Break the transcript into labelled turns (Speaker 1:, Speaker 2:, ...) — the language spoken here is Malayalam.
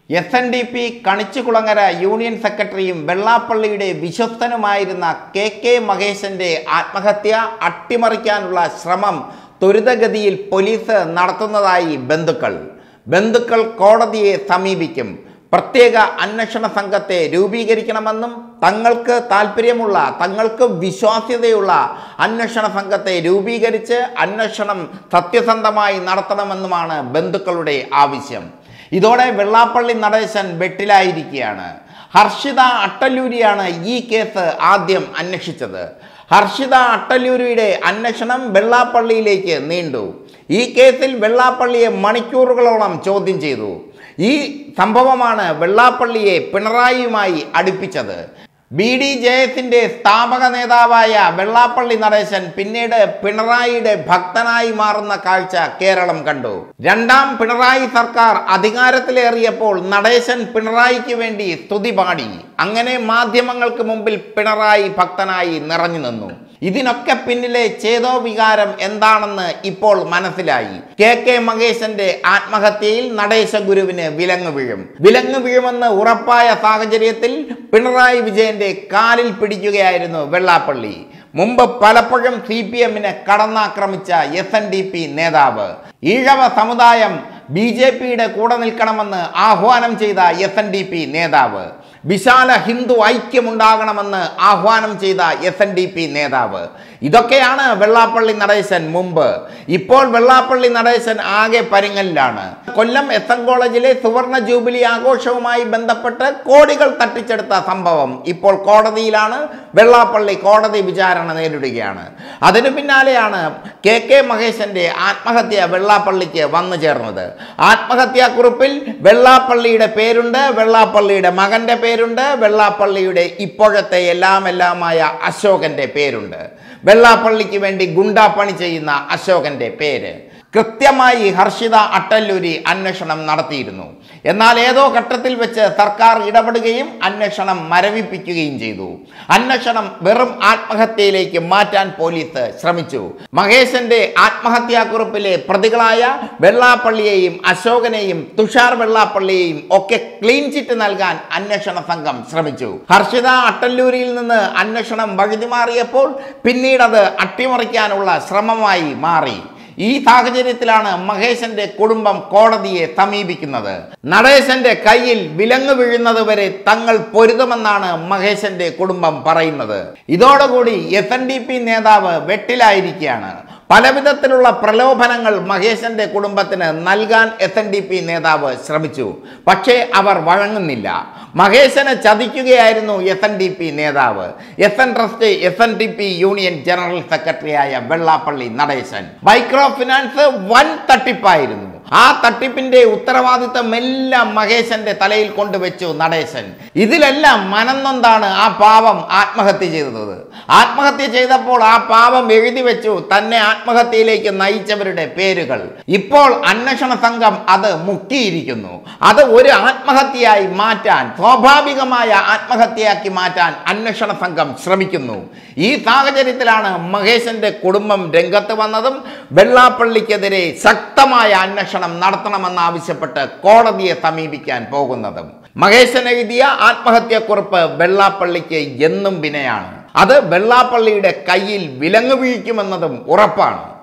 Speaker 1: S N D P Kanichukulangara union സെക്രട്ടറിയും വെള്ളാപ്പള്ളിയുടെ വിശ്വസ്തനുമായിരുന്ന കെ കെ മഹേശന്റെ ആത്മഹത്യ അട്ടിമറിക്കാനുള്ള ശ്രമം ത്വരിതഗതിയിൽ പോലീസ് നടത്തുന്നതായി ബന്ധുക്കൾ ബന്ധുക്കൾ കോടതിയെ സമീപിക്കും പ്രത്യേക അന്വേഷണ സംഘത്തെ രൂപീകരിക്കണമെന്നും തങ്ങൾക്ക് താല്പര്യമുള്ള തങ്ങൾക്ക് വിശ്വാസ്യതയുള്ള അന്വേഷണ സംഘത്തെ രൂപീകരിച്ച് അന്വേഷണം സത്യസന്ധമായി നടത്തണമെന്നുമാണ് ബന്ധുക്കളുടെ ആവശ്യം ഇതോടെ വെള്ളാപ്പള്ളി നടേശൻ വെട്ടിലായിരിക്കുകയാണ് ഹർഷിത അട്ടല്ലൂരിയാണ് ഈ കേസ് ആദ്യം അന്വേഷിച്ചത് ഹർഷിത അട്ടല്ലൂരിയുടെ അന്വേഷണം വെള്ളാപ്പള്ളിയിലേക്ക് നീണ്ടു ഈ കേസിൽ വെള്ളാപ്പള്ളിയെ മണിക്കൂറുകളോളം ചോദ്യം ചെയ്തു ഈ സംഭവമാണ് വെള്ളാപ്പള്ളിയെ പിണറായിയുമായി അടുപ്പിച്ചത് ബി ഡി ജെ എസിന്റെ സ്ഥാപക നേതാവായ വെള്ളാപ്പള്ളി നടേശൻ പിന്നീട് പിണറായിയുടെ ഭക്തനായി മാറുന്ന കാഴ്ച കേരളം കണ്ടു രണ്ടാം പിണറായി സർക്കാർ അധികാരത്തിലേറിയപ്പോൾ നടേശൻ പിണറായിക്ക് വേണ്ടി സ്തുതി പാടി അങ്ങനെ മാധ്യമങ്ങൾക്ക് മുമ്പിൽ പിണറായി ഭക്തനായി നിറഞ്ഞു നിന്നു ഇതിനൊക്കെ പിന്നിലെ ചേതോ വികാരം എന്താണെന്ന് ഇപ്പോൾ മനസ്സിലായി കെ കെ മഹേശന്റെ ആത്മഹത്യയിൽ നടേശ ഗുരുവിന് വിലങ്ങ് വീഴും വിലങ്ങ് വീഴുമെന്ന് ഉറപ്പായ സാഹചര്യത്തിൽ പിണറായി വിജയന്റെ കാലിൽ പിടിക്കുകയായിരുന്നു വെള്ളാപ്പള്ളി മുമ്പ് പലപ്പോഴും സി പി എമ്മിനെ കടന്നാക്രമിച്ച എസ് എൻ ഡി പി നേതാവ് ഈഴവ സമുദായം ബി ജെ പിയുടെ കൂടെ നിൽക്കണമെന്ന് ആഹ്വാനം ചെയ്ത എസ് എൻ ഡി പി നേതാവ് വിശാല ഹിന്ദു ഐക്യമുണ്ടാകണമെന്ന് ആഹ്വാനം ചെയ്ത എസ് എൻ ഡി പി നേതാവ് ഇതൊക്കെയാണ് വെള്ളാപ്പള്ളി നടേശൻ മുമ്പ് ഇപ്പോൾ വെള്ളാപ്പള്ളി നടേശൻ ആകെ പരിങ്ങലിലാണ് കൊല്ലം എസ് എൻ കോളേജിലെ സുവർണ ജൂബിലി ആഘോഷവുമായി ബന്ധപ്പെട്ട് കോടികൾ തട്ടിച്ചെടുത്ത സംഭവം ഇപ്പോൾ കോടതിയിലാണ് വെള്ളാപ്പള്ളി കോടതി വിചാരണ നേരിടുകയാണ് അതിനു പിന്നാലെയാണ് കെ കെ മഹേശന്റെ ആത്മഹത്യ വെള്ളാപ്പള്ളിക്ക് വന്നു ചേർന്നത് ആത്മഹത്യാക്കുറിപ്പിൽ വെള്ളാപ്പള്ളിയുടെ പേരുണ്ട് വെള്ളാപ്പള്ളിയുടെ മകന്റെ പേരുണ്ട് വെള്ളാപ്പള്ളിയുടെ ഇപ്പോഴത്തെ എല്ലാം എല്ലാമായ അശോകന്റെ പേരുണ്ട് വെള്ളാപ്പള്ളിക്ക് വേണ്ടി ഗുണ്ടാപ്പണി ചെയ്യുന്ന അശോകന്റെ പേര് കൃത്യമായി ഹർഷിത അട്ടല്ലൂരി അന്വേഷണം നടത്തിയിരുന്നു എന്നാൽ ഏതോ ഘട്ടത്തിൽ വെച്ച് സർക്കാർ ഇടപെടുകയും അന്വേഷണം മരവിപ്പിക്കുകയും ചെയ്തു അന്വേഷണം വെറും ആത്മഹത്യയിലേക്ക് മാറ്റാൻ പോലീസ് ശ്രമിച്ചു മഹേശന്റെ ആത്മഹത്യാക്കുറിപ്പിലെ പ്രതികളായ വെള്ളാപ്പള്ളിയെയും അശോകനെയും തുഷാർ വെള്ളാപ്പള്ളിയെയും ഒക്കെ ക്ലീൻ ചിറ്റ് നൽകാൻ അന്വേഷണ സംഘം ശ്രമിച്ചു ഹർഷിത അട്ടല്ലൂരിയിൽ നിന്ന് അന്വേഷണം വഴുതിമാറിയപ്പോൾ പിന്നീട് അത് അട്ടിമറിക്കാനുള്ള ശ്രമമായി മാറി ഈ സാഹചര്യത്തിലാണ് മഹേശന്റെ കുടുംബം കോടതിയെ സമീപിക്കുന്നത് നടേശന്റെ കയ്യിൽ വിലങ്ങ് വീഴുന്നത് വരെ തങ്ങൾ പൊരുതുമെന്നാണ് മഹേശന്റെ കുടുംബം പറയുന്നത് ഇതോടുകൂടി എസ് എൻ ഡി പി നേതാവ് വെട്ടിലായിരിക്കുകയാണ് പലവിധത്തിലുള്ള പ്രലോഭനങ്ങൾ മഹേശന്റെ കുടുംബത്തിന് നൽകാൻ എസ് എൻ ഡി പി നേതാവ് ശ്രമിച്ചു പക്ഷേ അവർ വഴങ്ങുന്നില്ല മഹേശനെ ചതിക്കുകയായിരുന്നു എസ് എൻ ഡി പി നേതാവ് S N trust S N D P union general സെക്രട്ടറിയായ വെള്ളാപ്പള്ളി നടേശൻ മൈക്രോ ഫിനാൻസ് വൻ തട്ടിപ്പായിരുന്നു ആ തട്ടിപ്പിന്റെ ഉത്തരവാദിത്തം എല്ലാം മഹേശന്റെ തലയിൽ കൊണ്ടുവച്ചു നടേശൻ ഇതിലെല്ലാം മനന്നൊന്താണ് ആ പാവം ആത്മഹത്യ ചെയ്തത് ആത്മഹത്യ ചെയ്തപ്പോൾ ആ പാവം എഴുതി വെച്ചു തന്നെ ആത്മഹത്യയിലേക്ക് നയിച്ചവരുടെ പേരുകൾ ഇപ്പോൾ അന്വേഷണ സംഘം അത് മുക്കിയിരിക്കുന്നു അത് ഒരു ആത്മഹത്യയായി മാറ്റാൻ സ്വാഭാവികമായ ആത്മഹത്യയാക്കി മാറ്റാൻ അന്വേഷണ സംഘം ശ്രമിക്കുന്നു ഈ സാഹചര്യത്തിലാണ് മഹേശന്റെ കുടുംബം രംഗത്ത് വന്നതും വെള്ളാപ്പള്ളിക്കെതിരെ ശക്തമായ അന്വേഷണം നടത്തണമെന്നാവശ്യപ്പെട്ട് കോടതിയെ സമീപിക്കാൻ പോകുന്നതും മഹേശൻ എഴുതിയ ആത്മഹത്യാക്കുറിപ്പ് വെള്ളാപ്പള്ളിക്ക് എന്നും വിനയാണ് അത് വെള്ളാപ്പള്ളിയുടെ കയ്യിൽ വിലങ്ങ് വീഴ്ക്കുമെന്നതും ഉറപ്പാണ്